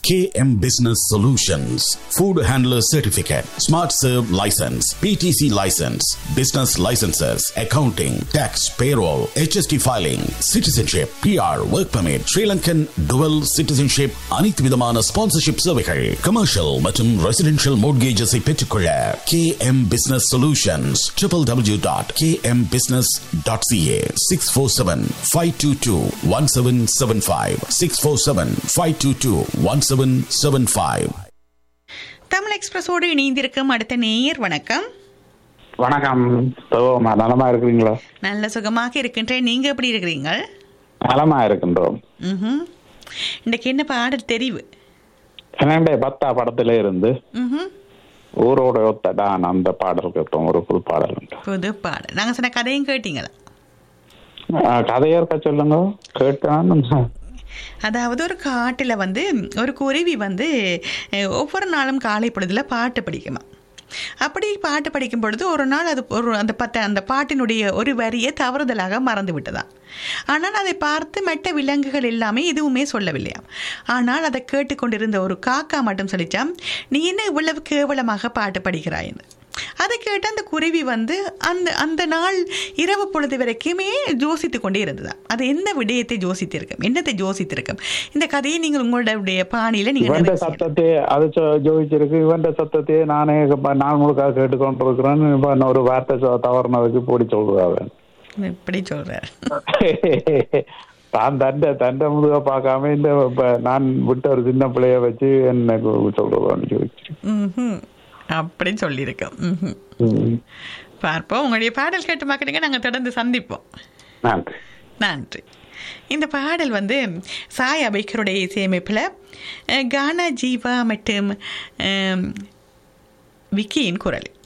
KM Business Solutions, Food Handler Certificate, Smart Serve License, PTC License, Business Licenses, Accounting, Tax, Payroll, HST Filing, Citizenship, PR, Work Permit, Sri Lankan Dual Citizenship, அனைத்து விதமான sponsorship சேவைகள் commercial மற்றும் residential மோட்கேஜஸை பெற்றுக்கொள்ள KM Business Solutions, www.kmbusiness.ca, 647-522-1775, 647-522-1775. Tamil எக்ஸ்பிரஸோடு இணைந்திருக்கும் அடுத்த நேயர் வணக்கம் வணக்கம் சோமா நலமா இருக்கிறீங்களா நல்ல சுகமாக இருக்கின்றேன் நீங்க எப்படி இருக்கிறீங்க நலமா இருக்கின்றோம் ம்ஹும். இன்றைக்கு என்ன பாடல் தெரிவு என்னண்டே பத்தா படத்துல இருந்து ம்ஹும். ஊரோட ஒத்தடான் அந்த பாடல் கேட்டோம் ஒரு புது பாடல் உண்டு. புது பாடல் நாங்க சொன்ன கதையும் கேட்டீங்களா ஆ, கதையா இருக்கா சொல்லுங்க கேட்டான் அதாவது ஒரு காட்டுல வந்து ஒரு குருவி வந்து அஹ், ஒவ்வொரு நாளும் காலை பொழுதுல பாட்டு படிக்குமா அப்படி பாட்டு படிக்கும் பொழுது ஒரு நாள் அது ஒரு அந்த பத்த அந்த பாட்டினுடைய ஒரு வரியை தவறுதலாக மறந்து விட்டதாம் ஆனால் அதை பார்த்து மெட்ட விலங்குகள் எல்லாமே எதுவுமே சொல்லவில்லையாம் ஆனால் அதை கேட்டுக்கொண்டிருந்த ஒரு காக்கா மட்டும் சொல்லிச்சாம் நீ என்ன இவ்வளவு கேவலமாக பாட்டு படிக்கிறாய்ன்னு அதை கேட்டு அந்த குருவி வந்து அந்த அந்த நாள் இரவு பொழுது வரைக்குமே யோசித்து கொண்டே இருந்ததா அது என்ன விடயத்தை யோசித்திருக்கும் என்னத்தை யோசித்திருக்கும் இந்த கதையை நீங்கள் உங்களுடைய பாணியில நீங்க இவன்ட நிறைவு செய்யலாம். சத்தத்தையே அது சொ- ஜோதிச்சிருக்கு இவன்ட சத்தத்தையே நானே இப்ப நாள் முழுக்க கேட்டுக்கொண்டிருக்கிறேன் இப்ப நான் ஒரு வார்த்தை சொ- தவறுனதுக்கு போடி சொல்றாங்க இப்படி சொல்றார் தான் தண்ட தண்ட முதுக பார்க்காம இந்த இப்ப நான் விட்ட ஒரு சின்ன பிள்ளைய வச்சு என்ன சொல்றதான்னு ஜோதிச்சிருக்கு ம்ஹும். அப்படி சொல்லியிருக்கோம் ம்ஹும். ம். பார்ப்போம் உங்களுடைய பாடல் கேட்டு பார்க்குறீங்க நாங்கள் தொடர்ந்து சந்திப்போம் நன்றி நன்றி இந்த பாடல் வந்து சாய் அபைக்கருடைய இசையமைப்பில் அஹ், கானா ஜீவா மற்றும் அம், விக்கியின் குரல்